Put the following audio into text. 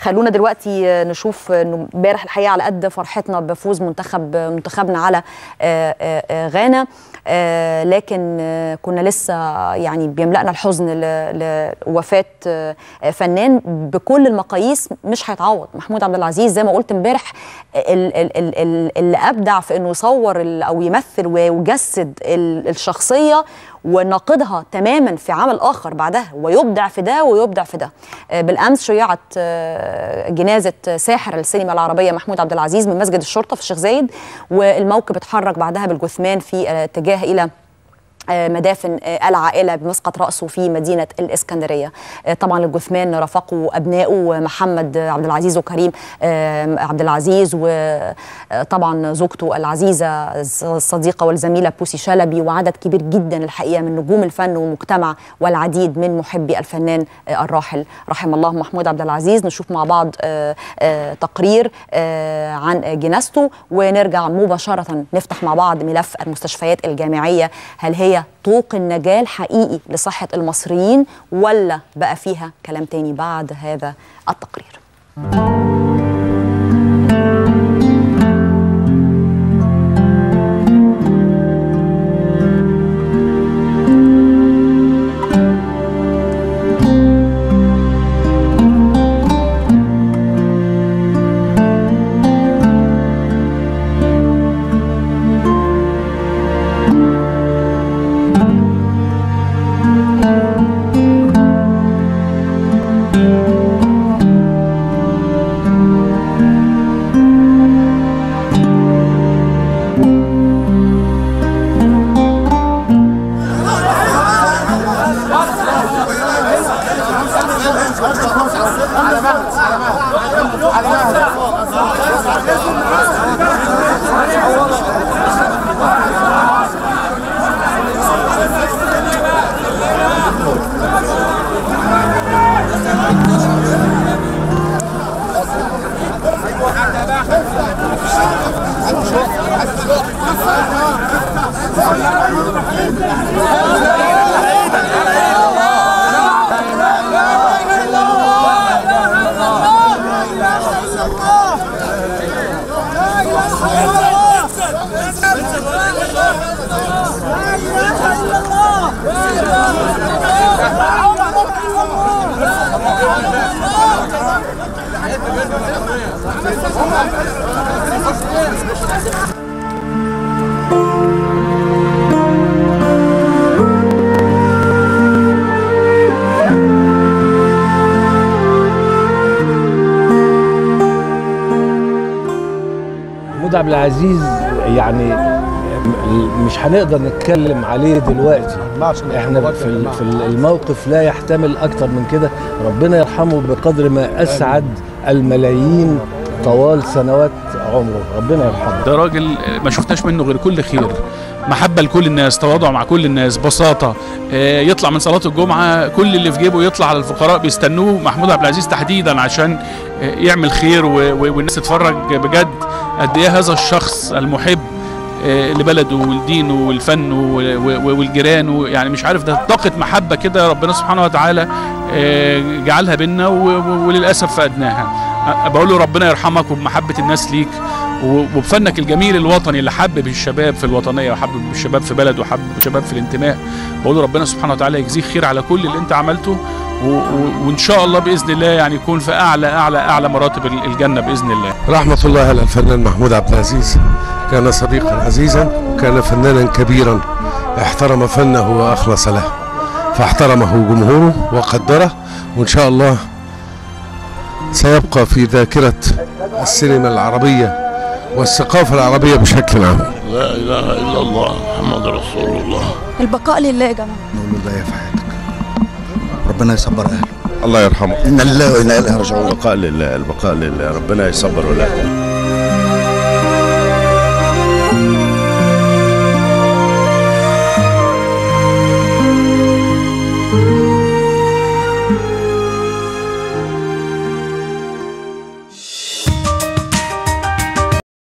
خلونا دلوقتي آه، نشوف انه امبارح الحقيقه على قد فرحتنا بفوز منتخب منتخبنا على آه، آه، آه، غانا آه، لكن آه، كنا لسه يعني بيملأنا الحزن ل- لوفاة آه، فنان بكل المقاييس مش هيتعوض محمود عبد العزيز زي ما قلت امبارح ال- ال- ال- ال- اللي ابدع في انه يصور ال- او يمثل ويجسد ال- الشخصيه وناقضها تماما في عمل اخر بعدها ويبدع في ده ويبدع في ده آه، بالامس شيعت آه، جنازه ساحر السينما العربيه محمود عبد العزيز من مسجد الشرطه في الشيخ زايد والموكب اتحرك بعدها بالجثمان في آه، اتجاه الى آه، مدافن آه، العائله بمسقط راسه في مدينه الاسكندريه آه، طبعا الجثمان رافقوا ابنائه محمد عبد العزيز وكريم آه، عبد العزيز وطبعا زوجته العزيزه الصديقه والزميله بوسي شلبي وعدد كبير جدا الحقيقه من نجوم الفن والمجتمع والعديد من محبي الفنان آه، الراحل رحم الله محمود عبد العزيز نشوف مع بعض آه، آه، تقرير آه، عن جنازته ونرجع مباشره نفتح مع بعض ملف المستشفيات الجامعيه هل هي طوق النجاه الحقيقي لصحه المصريين ولا بقى فيها كلام تاني بعد هذا التقرير محمود عبد العزيز يعني م- مش هنقدر نتكلم عليه دلوقتي احنا في ال- في ال- الموقف لا يحتمل اكتر من كده ربنا يرحمه بقدر ما اسعد الملايين طوال سنوات عمره ربنا يرحمه ده راجل ما شفناش منه غير كل خير محبة لكل الناس تواضع مع كل الناس بساطة آه، يطلع من صلاة الجمعة كل اللي في جيبه يطلع على الفقراء بيستنوه محمود عبد العزيز تحديدا عشان آه، يعمل خير و- و- والناس تتفرج بجد قد ايه هذا الشخص المحب آه، لبلده ولدينه والفن و- و- والجيران يعني مش عارف ده طاقة محبة كده ربنا سبحانه وتعالى آه، جعلها بينا و- و- وللأسف فقدناها أه، بقول له ربنا يرحمك وبمحبة الناس ليك و- وبفنك الجميل الوطني اللي حبب الشباب في الوطنيه وحبب الشباب في بلده وحبب الشباب في الانتماء بقول له ربنا سبحانه وتعالى يجزيك خير على كل اللي انت عملته و- و- وان شاء الله باذن الله يعني يكون في اعلى اعلى اعلى مراتب ال- الجنه باذن الله رحمة الله على الفنان محمود عبد العزيز كان صديقا عزيزا وكان فنانا كبيرا احترم فنه وأخلص له فاحترمه جمهوره وقدره وإن شاء الله سيبقى في ذاكرة السينما العربية والثقافة العربية بشكل عام لا اله الا الله محمد رسول الله البقاء لله يا جماعه نقول له ده في حياتك ربنا يصبر اهله الله يرحمه ان لله وانا اليه راجعون البقاء لله البقاء لله ربنا يصبر ولاده